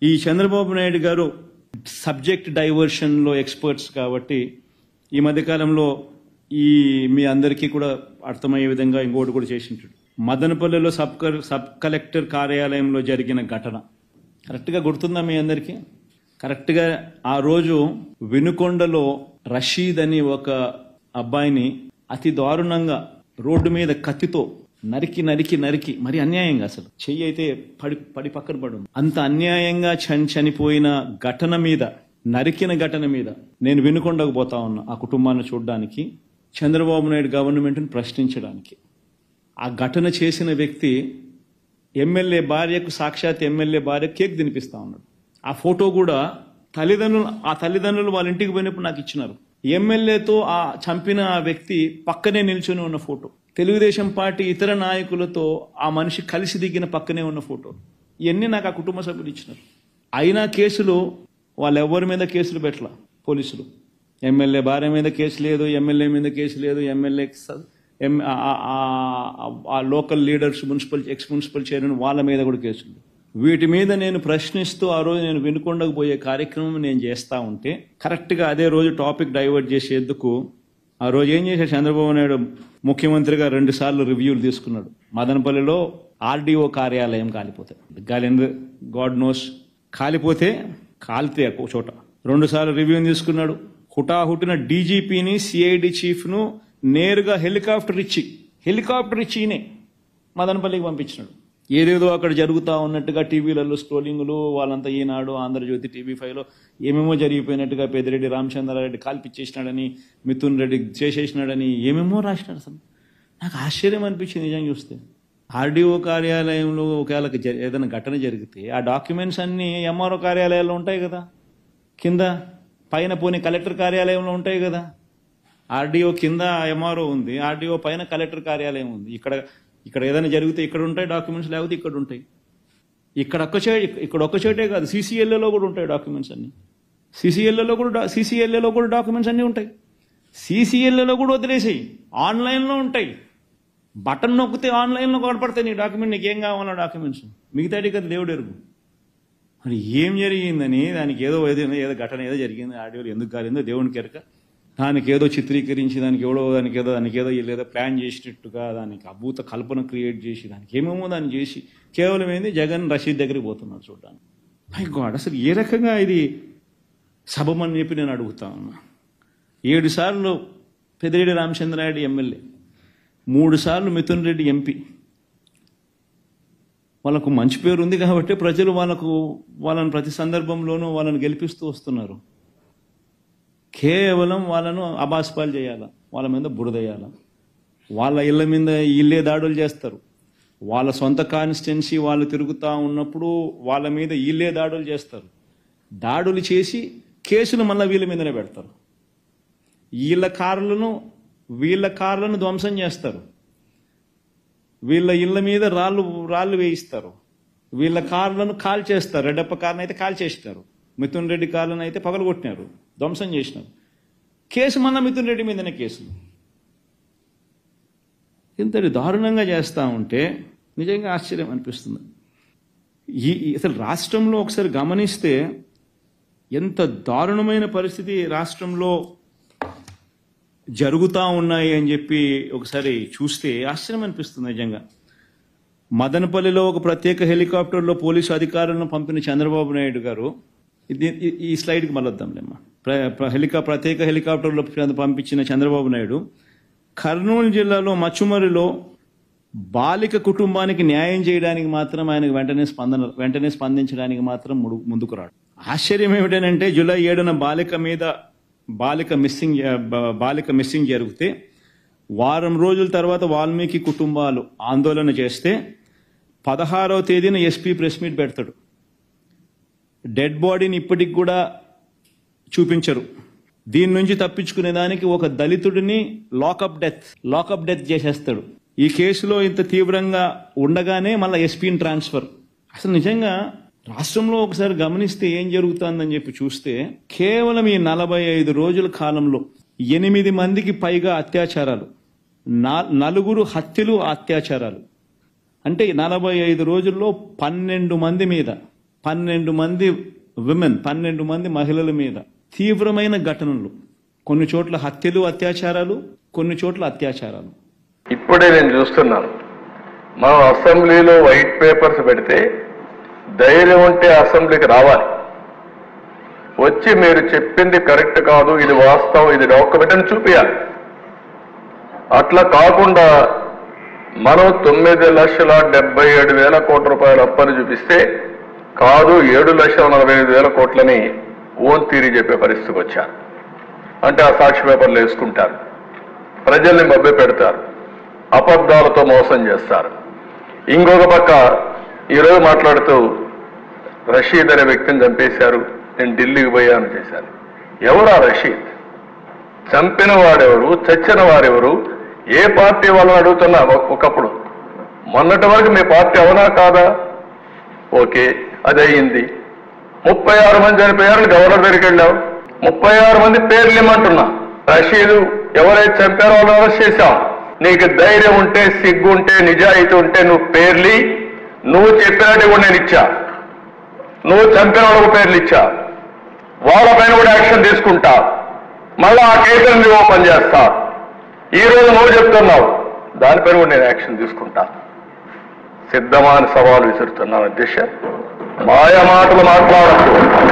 ఈ చంద్రబాబు నాయుడు గారు subject diversion లో ఎక్స్పర్ట్స్ కాబట్టి ఈ మధ్య కాలంలో ఈ మీ అందరికీ కూడా అర్థమయ్యే విధంగా ఇంకోటి కూడా చేసింటాడు మదనపల్లిలో సబ్ కర్- సబ్ కలెక్టర్ కార్యాలయంలో జరిగిన ఘటన కరెక్ట్గా గుర్తుందా మీ అందరికీ కరెక్ట్గా ఆ రోజు వినుకొండలో రషీద్ అని ఒక అబ్బాయిని అతి దారుణంగా రోడ్డు మీద కత్తితో నరికి నరికి నరికి మరి అన్యాయంగా అసలు చెయ్యి అయితే పడి పడి పక్కన పడు అంత అన్యాయంగా చని చనిపోయిన ఘటన మీద నరికిన ఘటన మీద నేను వినుకొండకు పోతా ఉన్నా ఆ కుటుంబాన్ని చూడడానికి చంద్రబాబు నాయుడు గవర్నమెంట్ని ప్రశ్నించడానికి ఆ ఘటన చేసిన వ్యక్తి ఎమ్మెల్యే భార్యకు సాక్షాత్ ఎమ్మెల్యే భార్య కేక్ తినిపిస్తా ఉన్నాడు ఆ ఫోటో కూడా తల్లిదండ్రులు ఆ తల్లిదండ్రులు వాళ్ళ ఇంటికి పోయినప్పుడు నాకు ఇచ్చినారు ఎమ్మెల్యేతో ఆ చంపిన ఆ వ్యక్తి పక్కనే నిల్చొని ఉన్న ఫోటో తెలుగుదేశం పార్టీ ఇతర నాయకులతో ఆ మనిషి కలిసి దిగిన పక్కనే ఉన్న ఫోటో ఇవన్నీ నాకు ఆ కుటుంబ సభ్యులు ఇచ్చినారు అయినా కేసులు వాళ్ళు ఎవరి మీద కేసులు పెట్టలా పోలీసులు ఎమ్మెల్యే భార్య మీద కేసు లేదు ఎమ్మెల్యే మీద కేసు లేదు ఎమ్మెల్యే ఎం- ఆ- ఆ- ఆ- ఆ local leaders municipal ex municipal chairman వాళ్ళ మీద కూడా కేసులు వీటి మీద నేను ప్రశ్నిస్తూ ఆ రోజు నేను వినుకొండకు పోయే కార్యక్రమం నేను చేస్తా ఉంటే కరెక్ట్గా అదే రోజు టాపిక్ డైవర్ట్ చేసేందుకు ఆ రోజు ఏం చేశాడు చంద్రబాబు నాయుడు ముఖ్యమంత్రిగా రెండు సార్లు రివ్యూలు తీసుకున్నాడు మదనపల్లిలో ఆర్డీఓ కార్యాలయం కాలిపోతాయి గాలి గాడ్ నోస్ కాలిపోతే కాలితే ఒక చోట రెండు సార్లు రివ్యూ తీసుకున్నాడు హుటాహుటిన డీజీపీని సిఐడి చీఫ్ను నేరుగా హెలికాప్టర్ ఇచ్చి హెలికాప్టర్ ఇచ్చి ఈయనే మదనపల్లికి పంపించినాడు ఏదేదో అక్కడ జరుగుతా ఉన్నట్టుగా టీవీలలో స్క్రోలింగ్లు వాళ్ళంతా ఈనాడు ఆంధ్రజ్యోతి టీవీ ఫైవ్లో ఏమేమో జరిగిపోయినట్టుగా పెద్దిరెడ్డి రామచంద్రారెడ్డి కాల్పిచ్చేసినాడని మిథున్ రెడ్డి చేసేసినాడని ఏమేమో రాసినాడు అసలు నాకు ఆశ్చర్యం అనిపించింది నిజం చూస్తే ఆర్డీఓ కార్యాలయంలో ఒకవేళ జ- ఏదైనా ఘటన జరిగితే ఆ డాక్యుమెంట్స్ అన్నీ ఎంఆర్ఓ కార్యాలయాల్లో ఉంటాయి కదా కింద పైన పోనీ కలెక్టర్ కార్యాలయంలో ఉంటాయి కదా ఆర్డీఓ కింద ఎంఆర్ఓ ఉంది ఆర్డీఓ పైన కలెక్టర్ కార్యాలయం ఉంది ఇక్కడ ఇక్కడ ఏదైనా జరిగితే ఇక్కడ ఉంటాయి డాక్యుమెంట్స్ లేకపోతే ఇక్కడ ఉంటాయి ఇక్కడ ఒక్క చే ఇక్కడ ఒక్క చోటే కాదు సీసీఎల్ఏలో కూడా ఉంటాయి డాక్యుమెంట్స్ అన్ని సీసీఎల్ఏలో కూడా సీసీఎల్ఏలో కూడా డాక్యుమెంట్స్ అన్నీ ఉంటాయి సీసీఎల్ఏలో కూడా వదిలేసాయి ఆన్లైన్లో ఉంటాయి బటన్ నొక్కితే ఆన్లైన్లో కనపడతాయి నీ డాక్యుమెంట్ నీకేం కావాలో డాక్యుమెంట్స్ మిగతాటి కదా దేవుడు ఎరుగు మరి ఏం జరిగిందని దానికి ఏదో ఏదో ఏదో ఘటన ఏదో జరిగింది ఆడియోలు ఎందుకు కాలేదో దేవునికి ఎరక దానికి ఏదో చిత్రీకరించి దానికి ఎవడో దానికి ఏదో దానికి ఏదో వీళ్ళు ఏదో ప్లాన్ చేసినట్టుగా దానికి అభూత కల్పన క్రియేట్ చేసి దానికి ఏమేమో దాన్ని చేసి కేవలం ఏంది జగన్ రషీద్ దగ్గరికి పోతున్నాడు చూడడానికి మై గాడ్ అసలు ఏ రకంగా ఇది సభమని చెప్పి నేను అడుగుతా ఉన్నా ఏడు సార్లు పెద్దిరెడ్డి రామచంద్రారెడ్డి ఎమ్మెల్యే మూడు సార్లు మిథున్ రెడ్డి ఎంపీ వాళ్ళకు మంచి పేరు ఉంది కాబట్టి ప్రజలు వాళ్ళకు వాళ్ళని ప్రతి సందర్భంలోనూ వాళ్ళని గెలిపిస్తూ వస్తున్నారు కేవలం వాళ్ళను అబాస్పాలు చేయాలా వాళ్ళ మీద బురదయ్యాల వాళ్ళ ఇళ్ళ మీద ఇల్లే దాడులు చేస్తారు వాళ్ళ సొంత కాన్స్టిట్యున్సీ వాళ్ళు తిరుగుతూ ఉన్నప్పుడు వాళ్ళ మీద ఇల్లే దాడులు చేస్తారు దాడులు చేసి కేసులు మళ్ళీ వీళ్ళ మీదనే పెడతారు వీళ్ళ కార్లను వీళ్ళ కార్లను ధ్వంసం చేస్తారు వీళ్ళ ఇళ్ళ మీద రాళ్ళు రాళ్ళు వేయిస్తారు వీళ్ళ కార్లను కాల్ చేస్తారు రెడ్డప్ప కార్ని అయితే కాల్ చేసినారు మిథున్ రెడ్డి కార్లను అయితే పగలగొట్టినారు ధ్వంసం చేసినారు కేసు మళ్ళా మిథున్ రెడ్డి మీదనే కేసులు ఇంతటి దారుణంగా చేస్తూ ఉంటే నిజంగా ఆశ్చర్యం అనిపిస్తుంది ఈ ఈ- అసలు రాష్ట్రంలో ఒకసారి గమనిస్తే ఎంత దారుణమైన పరిస్థితి రాష్ట్రంలో జరుగుతూ ఉన్నాయి అని చెప్పి ఒకసారి చూస్తే ఆశ్చర్యం అనిపిస్తుంది నిజంగా మదనపల్లిలో ఒక ప్రత్యేక హెలికాప్టర్లో పోలీసు అధికారులను పంపిన చంద్రబాబు నాయుడు గారు ఇది ఈ- ఈ స్లైడ్కి మళ్ళొద్దాంలేమ్మా ప్ర- ప్ర- హెలికా ప్రత్యేక హెలికాప్టర్లో పంపించిన చంద్రబాబు నాయుడు కర్నూలు జిల్లాలో మచ్చుమరిలో బాలిక కుటుంబానికి న్యాయం చేయడానికి మాత్రం ఆయనకు వెంటనే స్పందన వెంటనే స్పందించడానికి మాత్రం ముడు- ముందుకు రాడు ఆశ్చర్యం ఏమిటంటే జూలై ఏడున బాలిక మీద బాలిక మిస్సింగ్ బ- బాలిక మిస్సింగ్ జరిగితే వారం రోజుల తర్వాత వాల్మీకి కుటుంబాలు ఆందోళన చేస్తే పదహారవ తేదీన ఎస్పీ ప్రెస్ మీట్ పెడతాడు డెడ్ బాడీని ఇప్పటికి కూడా చూపించరు దీని నుంచి తప్పించుకునే దానికి ఒక దళితుడిని లాకప్ డెత్ లాకప్ డెత్ చేసేస్తాడు ఈ కేసులో ఇంత తీవ్రంగా ఉండగానే మళ్ళీ ఎస్పీని ట్రాన్స్ఫర్ అసలు నిజంగా రాష్ట్రంలో ఒకసారి గమనిస్తే ఏం జరుగుతుందని చెప్పి చూస్తే కేవలం ఈ నలభై ఐదు రోజుల కాలంలో ఎనిమిది మందికి పైగా అత్యాచారాలు నా- నలుగురు హత్యలు అత్యాచారాలు అంటే నలభై ఐదు రోజుల్లో పన్నెండు మంది మీద పన్నెండు మంది విమెన్ పన్నెండు మంది మహిళల మీద తీవ్రమైన ఘటనలు కొన్ని చోట్ల హత్యలు అత్యాచారాలు కొన్ని చోట్ల అత్యాచారాలు ఇప్పుడే నేను చూస్తున్నాను మనం అసెంబ్లీలో వైట్ పేపర్స్ పెడితే ధైర్యం ఉంటే అసెంబ్లీకి రావాలి వచ్చి మీరు చెప్పింది కరెక్ట్ కాదు ఇది వాస్తవం ఇది డాక్యుమెంట్ అని చూపించాలి అట్లా కాకుండా మనం తొమ్మిది లక్షల డెబ్బై ఏడు వేల కోట్ల రూపాయల అప్పని చూపిస్తే కాదు ఏడు లక్షల నలభై ఐదు వేల కోట్లని ఓన్ తీరి చెప్పే పరిస్థితికి వచ్చారు అంటే ఆ సాక్షి పేపర్లు వేసుకుంటారు ప్రజల్ని మభ్య పెడతారు అబద్ధాలతో మోసం చేస్తారు ఇంకొక పక్క ఈరోజు మాట్లాడుతూ రషీద్ అనే వ్యక్తిని చంపేశారు నేను ఢిల్లీకి పోయాను చేశాను ఎవరా రషీద్ చంపిన వాడెవరు చచ్చిన వారెవరు ఏ పార్టీ వాళ్ళని అడుగుతున్నా ఒక- ఒకప్పుడు మొన్నటి వరకు మీ పార్టీ అవునా కాదా ఓకే అది అయ్యింది ముప్పై ఆరు మంది చనిపోయారని గవర్నర్ దగ్గరికి వెళ్ళావు ముప్పై ఆరు మంది పేర్లు ఇమ్మంటున్నా రషీదు ఎవరైతే చంపారో వాళ్ళని అరెస్ట్ చేశాం నీకు ధైర్యం ఉంటే సిగ్గు ఉంటే నిజాయితీ ఉంటే నువ్వు పేర్లి నువ్వు చెప్పినట్టు కూడా నేను ఇచ్చా నువ్వు చంపిన వాళ్ళకు పేర్లు ఇచ్చా వాళ్ళపైన కూడా యాక్షన్ తీసుకుంటా మళ్ళా ఆ కేసులను నువ్వు ఓపెన్ చేస్తా ఈ రోజు నువ్వు చెప్తున్నావు దానిపైన కూడా నేను యాక్షన్ తీసుకుంటా సిద్ధమా అని సవాలు విసురుతున్నాను అధ్యక్ష మాయ మాటలు మాట్లాడద్దు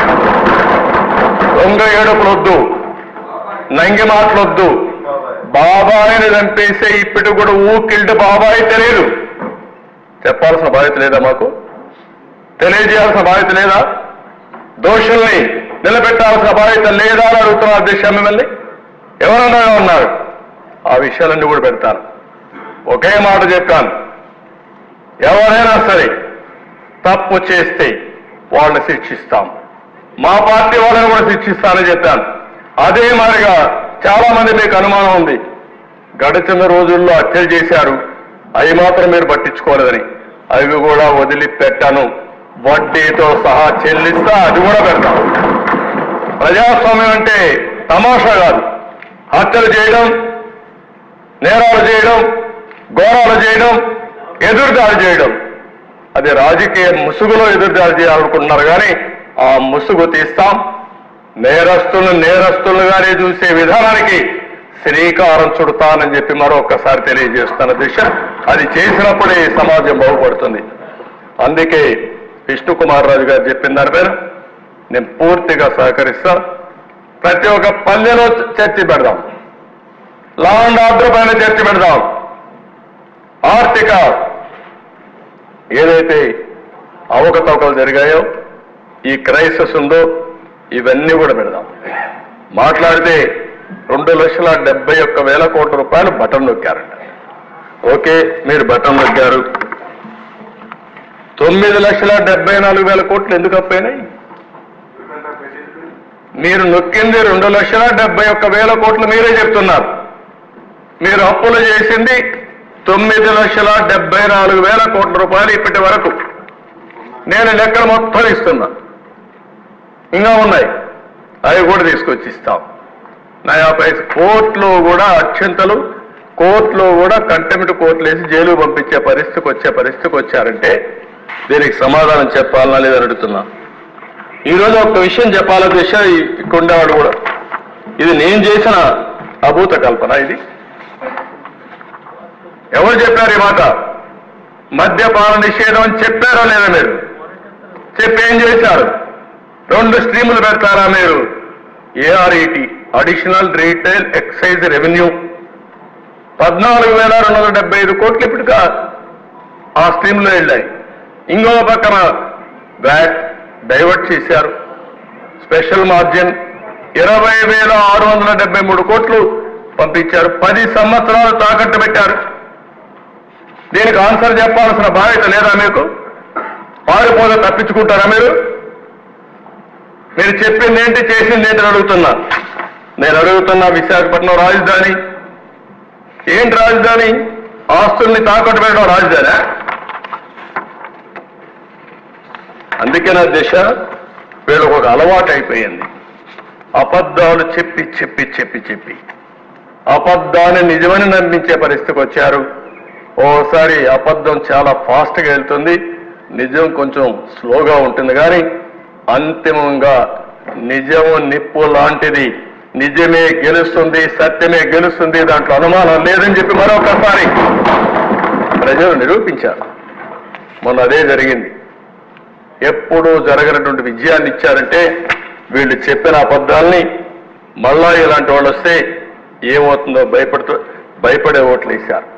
దొంగ ఏడుపులొద్దు నంగి మాటలొద్దు బాబాయిని చంపేసే ఇప్పటి కూడా ఊకిల్డ్ బాబాయి తెలియదు చెప్పాల్సిన బాధ్యత లేదా మాకు తెలియజేయాల్సిన బాధ్యత లేదా దోషుల్ని నిలబెట్టాల్సిన బాధ్యత లేదా అని అడుగుతున్నారు అధ్యక్ష మిమ్మల్ని ఎవరన్నా ఉన్నారు ఆ విషయాలన్నీ కూడా పెడతాను ఒకే మాట చెప్పాను ఎవరైనా సరే తప్పు చేస్తే వాళ్ళని శిక్షిస్తాం మా పార్టీ వాళ్ళని కూడా శిక్షిస్తానని చెప్పాను అదే మాదిరిగా చాలా మంది మీకు అనుమానం ఉంది గడిచిన రోజుల్లో హత్యలు చేశారు అవి మాత్రం మీరు పట్టించుకోలేదని అవి కూడా వదిలిపెట్టాను వడ్డీతో సహా చెల్లిస్తా అది కూడా పెడతాం ప్రజాస్వామ్యం అంటే తమాషా కాదు హత్యలు చేయడం నేరాలు చేయడం ఘోరాలు చేయడం ఎదురుదాడి చేయడం అది రాజకీయ ముసుగులో ఎదురుదాడి చేయాలనుకుంటున్నారు కానీ ఆ ముసుగు తీస్తాం నేరస్తులను నేరస్తులుగానే చూసే విధానానికి శ్రీకారం చుడతానని చెప్పి మరొకసారి తెలియజేస్తున్న దిశ అది చేసినప్పుడే ఈ సమాజం బాగుపడుతుంది అందుకే విష్ణు కుమార్ రాజు గారు చెప్పిన దానిపైన నేను పూర్తిగా సహకరిస్తా ప్రతి ఒక్క పల్లెలో చర్చ పెడదాం లా అండ్ ఆర్డర్ పైన చర్చ పెడదాం ఆర్థిక ఏదైతే అవకతవకలు జరిగాయో ఈ క్రైసిస్ ఉందో ఇవన్నీ కూడా పెడదాం మాట్లాడితే రెండు లక్షల డెబ్బై ఒక్క వేల కోట్ల రూపాయలు బటన్ నొక్కారంట ఓకే మీరు బటన్ నొక్కారు తొమ్మిది లక్షల డెబ్బై నాలుగు వేల కోట్లు ఎందుకు అప్పైనాయి మీరు నొక్కింది రెండు లక్షల డెబ్బై ఒక్క వేల కోట్లు మీరే చెప్తున్నారు మీరు అప్పులు చేసింది తొమ్మిది లక్షల డెబ్బై నాలుగు వేల కోట్ల రూపాయలు ఇప్పటి వరకు నేను లెక్కలు మొత్తం ఇస్తున్నా ఇంకా ఉన్నాయి అవి కూడా తీసుకొచ్చి ఇస్తాం నయా పైస కోర్టులో కూడా అత్యంతలు కోర్టులో కూడా కంటెంప్ట్ కోర్టులు వేసి జైలు పంపించే పరిస్థితికి వచ్చే పరిస్థితికి వచ్చారంటే దీనికి సమాధానం చెప్పాలనా లేదని అడుగుతున్నా ఈరోజు ఒక విషయం చెప్పాల దిశ ఇక్కడ ఉండేవాడు కూడా ఇది నేను చేసిన అభూత కల్పన ఇది ఎవరు చెప్పారు ఈ మాట మద్యపాన నిషేధం అని చెప్పారా లేదా మీరు చెప్పి ఏం చేశారు రెండు స్ట్రీములు పెడతారా మీరు ARET additional retail excise revenue పద్నాలుగు వేల రెండు వందల డెబ్బై ఐదు కోట్లు ఇప్పటికా ఆ స్ట్రీమ్లో వెళ్ళాయి ఇంకో పక్కన వ్యాట్ డైవర్ట్ చేశారు స్పెషల్ మార్జిన్ ఇరవై వేల ఆరు వందల డెబ్బై మూడు కోట్లు పంపించారు పది సంవత్సరాలు తాకట్టు పెట్టారు దీనికి ఆన్సర్ చెప్పాల్సిన బాధ్యత లేదా మీకు పారిపోతే తప్పించుకుంటారా మీరు మీరు చెప్పింది ఏంటి చేసింది ఏంటి అని అడుగుతున్నా నేను అడుగుతున్నా విశాఖపట్నం రాజధాని ఏంటి రాజధాని ఆస్తుల్ని తాకట్టు పెట్టడం రాజధాని అందుకే నా దిశ వీళ్ళకు ఒక అలవాటు అయిపోయింది అబద్ధాలు చెప్పి చెప్పి చెప్పి చెప్పి అబద్ధాన్ని నిజమని నమ్మించే పరిస్థితికి వచ్చారు ఓసారి అబద్ధం చాలా ఫాస్ట్గా వెళ్తుంది నిజం కొంచెం స్లోగా ఉంటుంది కానీ అంతిమంగా నిజము నిప్పు లాంటిది నిజమే గెలుస్తుంది సత్యమే గెలుస్తుంది దాంట్లో అనుమానం లేదని చెప్పి మరొకసారి ప్రజలు నిరూపించారు మొన్న అదే జరిగింది ఎప్పుడూ జరగనటువంటి విజయాన్ని ఇచ్చారంటే వీళ్ళు చెప్పిన అబద్ధాల్ని మళ్ళా ఇలాంటి వాళ్ళు వస్తే ఏమవుతుందో భయపడుతూ భయపడే ఓట్లు వేశారు